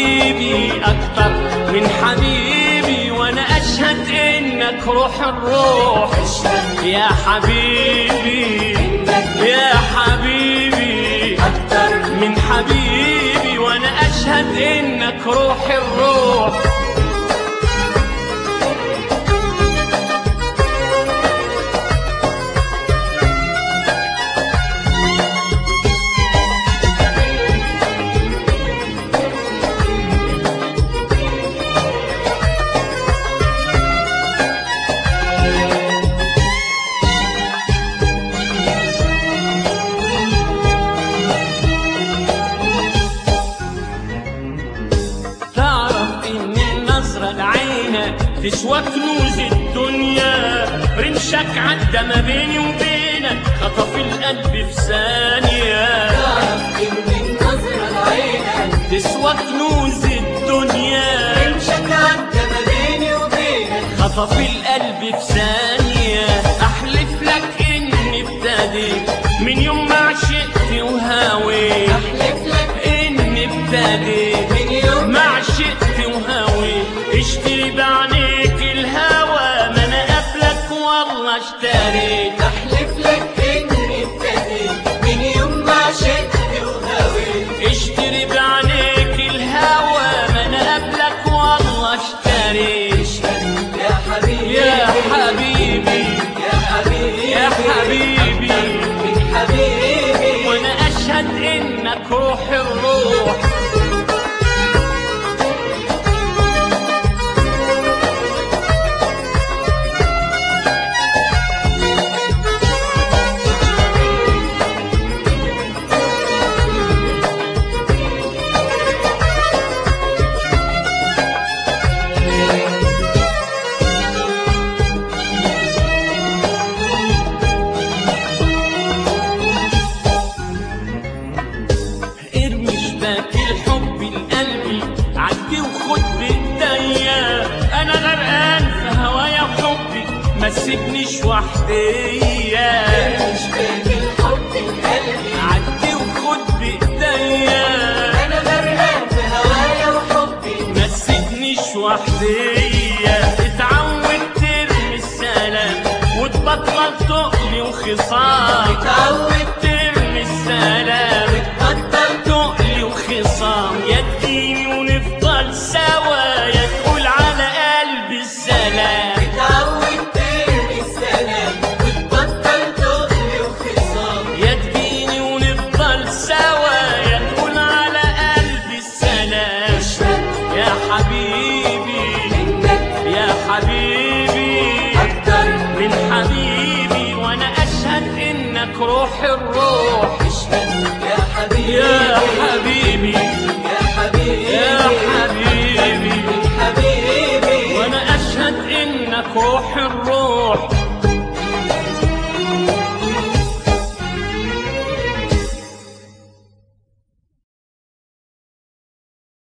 حبيبي أكتر من حبيبي وأنا أشهد إنك روح الروح يا حبيبي يا حبيبي أكتر من حبيبي وأنا أشهد إنك روح الروح تعرف ان النظرة لعينك تسوى كنوز الدنيا رمشك عدى ما بيني وبينك خطف القلب في ثانية تعرف إن النظرة لعينك تسوى كنوز الدنيا امشك عدى ما بيني وبينك خطف القلب في ثانية أحلف لك إني ابتديت من يوم ما عشقت وهاويت أحلف لك إني ابتديت من يوم ما عشقت وهاويت اشتري بعينيك الهوى ما أنا قبلك والله اشتريت أحلف لك إني ابتديت من يوم ما عشقت وهويت اشتري بعينيك الهوى ما أنا قبلك والله اشتريت يا حبيبي يا حبيبي يا حبيبي يا حبيبي من حبيبي وانا اشهد انك روح الروح ارمي شباك الحب لقلبي عدي وخد بايديا انا غرقان في هوايا وحبي ما تسيبنيش وحديا مش باقي الحب القلبي عدي وخد بايديا أنا غرقان في هوايا وحبي ما تسيبنيش وحديا اتعود ترمي السلام وتبطل تقلي وخصام اتعود ترمي السلام بطل تقلي وخصام يا تجيني ونفضل سوا يا تقول على قلبي السلام اتعود ترمي السلام وتبطل تقلي وخصام يا تجيني ونفضل سوا يا تقول على قلبي السلام يا حبيبي إنك يا حبيبي أكتر من حبيبي وانا اشهد انك روح الروح يا حبيبي يا حبيبي يا حبيبي يا حبيبي من حبيبي وانا اشهد انك روح الروح